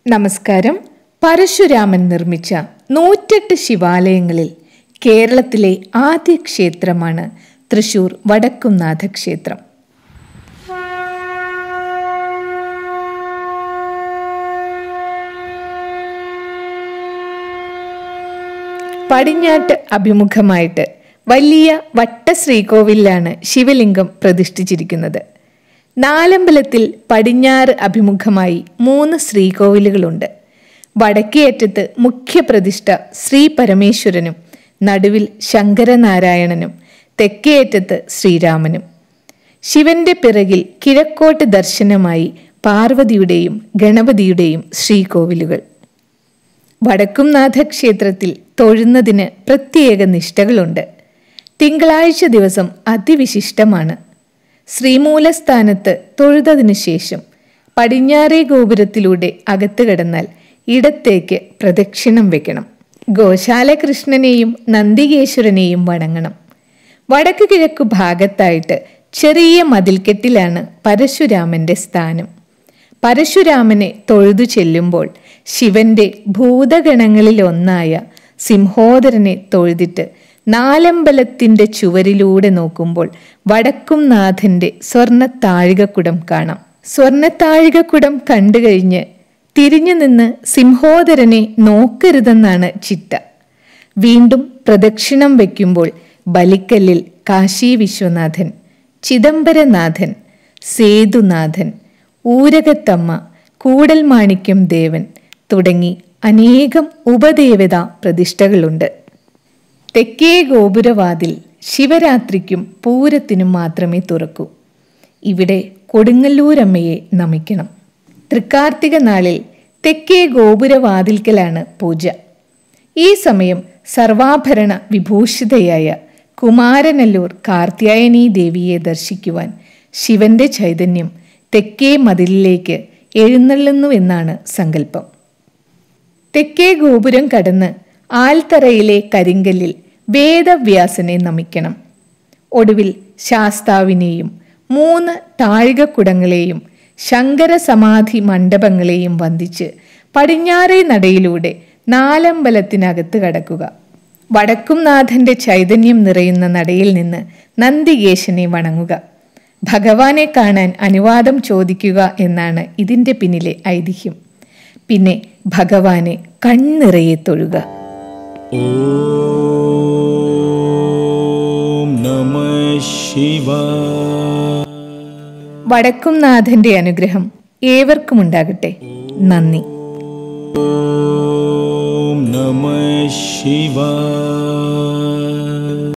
നമസ്കാരം പരശുരാമൻ നിർമ്മിച്ച നൂറ്റെട്ട് ശിവാലയങ്ങളിൽ കേരളത്തിലെ ആദ്യ ക്ഷേത്രമാണ് തൃശൂർ വടക്കുംനാഥ ക്ഷേത്രം പടിഞ്ഞാട്ട് അഭിമുഖമായിട്ട് വലിയ വട്ട ശ്രീകോവിലാണ് ശിവലിംഗം പ്രതിഷ്ഠിച്ചിരിക്കുന്നത് നാലമ്പലത്തിൽ പടിഞ്ഞാറ് അഭിമുഖമായി മൂന്ന് ശ്രീകോവിലുകളുണ്ട് വടക്കേയറ്റത്ത് മുഖ്യപ്രതിഷ്ഠ ശ്രീ പരമേശ്വരനും നടുവിൽ ശങ്കരനാരായണനും തെക്കേയറ്റത്ത് ശ്രീരാമനും ശിവന്റെ പിറകിൽ കിഴക്കോട്ട് ദർശനമായി പാർവതിയുടെയും ഗണപതിയുടെയും ശ്രീകോവിലുകൾ വടക്കുംനാഥ ക്ഷേത്രത്തിൽ തൊഴുന്നതിന് പ്രത്യേക നിഷ്ഠകളുണ്ട് തിങ്കളാഴ്ച ദിവസം അതിവിശിഷ്ടമാണ് ശ്രീമൂലസ്ഥാനത്ത് തൊഴുതതിനു ശേഷം പടിഞ്ഞാറേ ഗോപുരത്തിലൂടെ അകത്ത് കടന്നാൽ ഇടത്തേക്ക് പ്രദക്ഷിണം വെക്കണം ഗോശാല കൃഷ്ണനെയും നന്ദികേശ്വരനെയും വണങ്ങണം വടക്ക് കിഴക്കു ഭാഗത്തായിട്ട് ചെറിയ മതിൽക്കെട്ടിലാണ് പരശുരാമന്റെ സ്ഥാനം പരശുരാമനെ തൊഴുതു ചെല്ലുമ്പോൾ ശിവന്റെ ഭൂതഗണങ്ങളിൽ ഒന്നായ സിംഹോദരനെ തൊഴുതിട്ട് നാലമ്പലത്തിന്റെ ചുവരിലൂടെ നോക്കുമ്പോൾ വടക്കും നാഥന്റെ സ്വർണ്ണ താഴികക്കുടം കാണാം സ്വർണ്ണ താഴികക്കുടം കണ്ടു കഴിഞ്ഞ് തിരിഞ്ഞു നിന്ന് സിംഹോദരനെ നോക്കരുതെന്നാണ് ചിട്ട വീണ്ടും പ്രദക്ഷിണം വയ്ക്കുമ്പോൾ ബലിക്കല്ലിൽ കാശി വിശ്വനാഥൻ ചിദംബരനാഥൻ സേതുനാഥൻ ഊരകത്തമ്മ കൂടൽ മാണിക്യം ദേവൻ തുടങ്ങി അനേകം ഉപദേവത പ്രതിഷ്ഠകളുണ്ട് തെക്കേ ഗോപുരവാതിൽ ശിവരാത്രിക്കും പൂരത്തിനും മാത്രമേ തുറക്കൂ ഇവിടെ കൊടുങ്ങല്ലൂരമ്മയെ നമിക്കണം തൃക്കാർത്തിക നാളിൽ തെക്കേ ഗോപുരവാതിൽക്കലാണ് പൂജ ഈ സമയം സർവാഭരണ വിഭൂഷിതയായ കുമാരനല്ലൂർ കാർത്യായനീ ദേവിയെ ദർശിക്കുവാൻ ശിവന്റെ ചൈതന്യം തെക്കേ മതിലിലേക്ക് എഴുന്നള്ളുന്നുവെന്നാണ് സങ്കല്പം തെക്കേ ഗോപുരം കടന്ന് ആൽത്തറയിലെ കരിങ്കല്ലിൽ വേദവ്യാസനെ നമിക്കണം ഒടുവിൽ ശാസ്താവിനെയും മൂന്ന് താഴികക്കുടങ്ങളെയും ശങ്കര സമാധി മണ്ഡപങ്ങളെയും വന്ദിച്ച് പടിഞ്ഞാറേ നടയിലൂടെ നാലമ്പലത്തിനകത്ത് കടക്കുക വടക്കുംനാഥന്റെ ചൈതന്യം നിറയുന്ന നടയിൽ നിന്ന് നന്ദികേശനെ വണങ്ങുക ഭഗവാനെ കാണാൻ അനുവാദം ചോദിക്കുക എന്നാണ് ഇതിൻ്റെ പിന്നിലെ ഐതിഹ്യം പിന്നെ ഭഗവാനെ കണ്ണിറയെ തൊഴുക ॐ नमः शिवाय വടക്കുംനാഥന്റെ അനുഗ്രഹം ഏവർക്കും ഉണ്ടാകട്ടെ നന്ദി ॐ नमः शिवाय